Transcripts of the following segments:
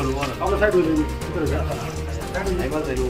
ఒక సైడ్ వదిలేయండి. ఇక్కడ సార్.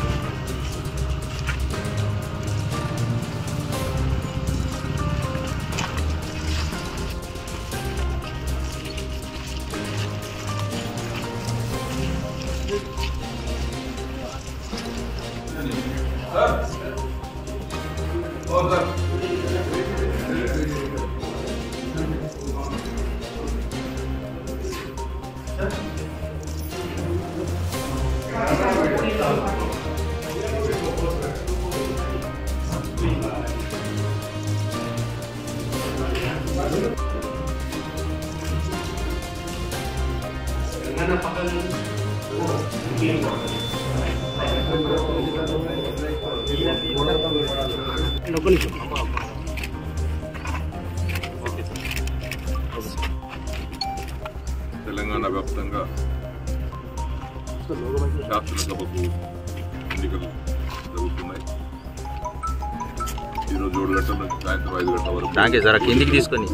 ఒక్క నిమిషం తెలంగాణ వ్యాప్తంగా శాసనసభకు ఎన్నికలు జరుగుతున్నాయి ఈరోజు ఏడు గంటల నుంచి సాయంత్రం ఐదు గంటల వరకు దానికి జర కిందికి తీసుకొని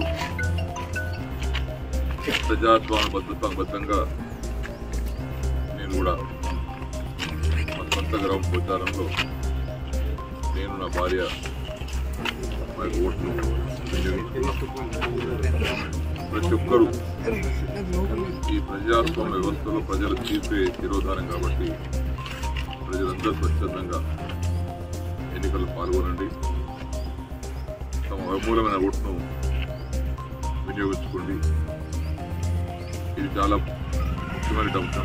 ప్రజాస్వామ్య బద్ధంగా నేను కూడా మా సొంత గ్రామ ప్రచారంలో నేను నా భార్య మరి ఓట్లు వినియోగించుకున్నాం ప్రతి ఒక్కరూ ఈ ప్రజాస్వామ్య వ్యవస్థలో ప్రజల తీర్పే తిరోధానం కాబట్టి ప్రజలందరూ స్వచ్ఛందంగా ఎన్నికల్లో పాల్గొనండి తమ అమూలమైన ఓటును వినియోగించుకోండి ఇది చాలా ముఖ్యమైన అంశం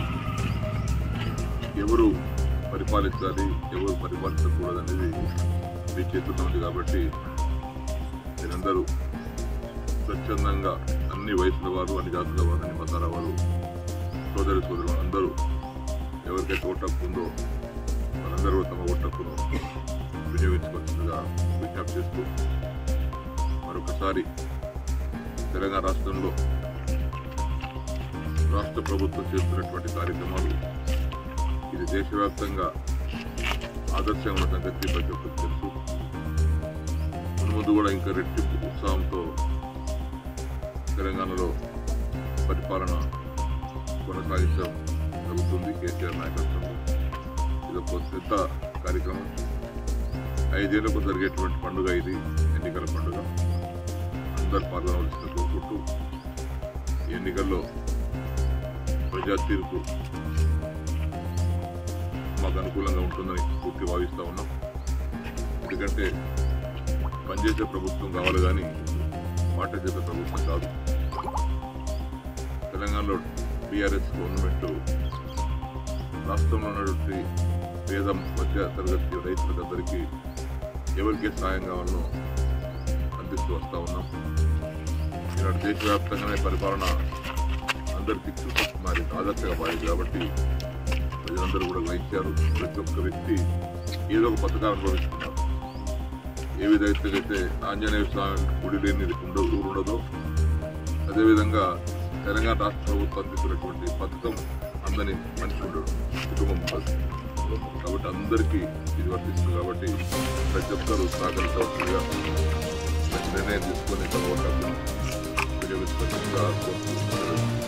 ఎవరు పరిపాలించాలి ఎవరు పరిపాలించకూడదు అనేది మీ చేతుల్లో ఉంది కాబట్టి మీరందరూ స్వచ్ఛందంగా అన్ని వయసుల వారు అన్ని జాతుల వారు అన్ని మతాల వారు సోదరి సోదరులు అందరూ ఎవరికైతే ఓటు హక్కు ఉందో వాళ్ళందరూ తమ ఓటు హక్కును వినియోగించుకోవాల్సిందిగా విజ్ఞప్తి చేస్తూ మరొకసారి తెలంగాణ రాష్ట్రంలో రాష్ట్ర ప్రభుత్వం చేస్తున్నటువంటి కార్యక్రమాలు ఇది దేశవ్యాప్తంగా ఆదర్శంగా ఉన్న సంగతి ప్రతి ఒక్కరికి తెలుసు మున్ముందు కూడా ఇంకా రెట్టింపు ఉత్సాహంతో తెలంగాణలో పరిపాలన కొనసాగించడం జరుగుతుంది కేసీఆర్ నాయకత్వంలో ఇది ఒక పెద్ద కార్యక్రమం ఐదేళ్లకు జరిగేటువంటి పండుగ ఇది ఎన్నికల పండుగ అందరు పాల్గొనవలసిన కోరుకుంటూ ఈ ఎన్నికల్లో ప్రజా తీర్పు మాకు అనుకూలంగా ఉంటుందని పూర్తి భావిస్తూ ఉన్నాం ఎందుకంటే పనిచేసే ప్రభుత్వం కావాలి కానీ మాట చేసే ప్రభుత్వం కాదు తెలంగాణలో బీఆర్ఎస్ గవర్నమెంట్ రాష్ట్రంలో ఉన్నటువంటి పేద మధ్య తరగతి రైతులందరికీ ఎవరికి సాయం కావాలనో అందిస్తూ వస్తూ ఉన్నాం ఈనాడు దేశవ్యాప్తంగానే పరిపాలన అందరికీ చూసి మరి ఆదర్శంగా మారింది కాబట్టి ప్రజలందరూ కూడా గ్రహించారు ప్రతి ఒక్క వ్యక్తి ఏదో ఒక పథకాన్ని అనుభవిస్తున్నారు ఏ విధంగా అయితే ఆంజనేయ స్వామి గుడి లేని ఉండదు ఊరు ఉండదో అదేవిధంగా తెలంగాణ రాష్ట్ర ప్రభుత్వం అందిస్తున్నటువంటి పథకం అందని మనిషి ఉండడు కుటుంబం ఉండదు కాబట్టి అందరికీ ఇది వర్తిస్తుంది కాబట్టి ప్రతి ఒక్కరూ సహకరించవలసిందిగా మంచి నిర్ణయం తీసుకొని తమ ఓట్లను వినియోగించుకోవాల్సిందిగా కోరుకుంటున్నాను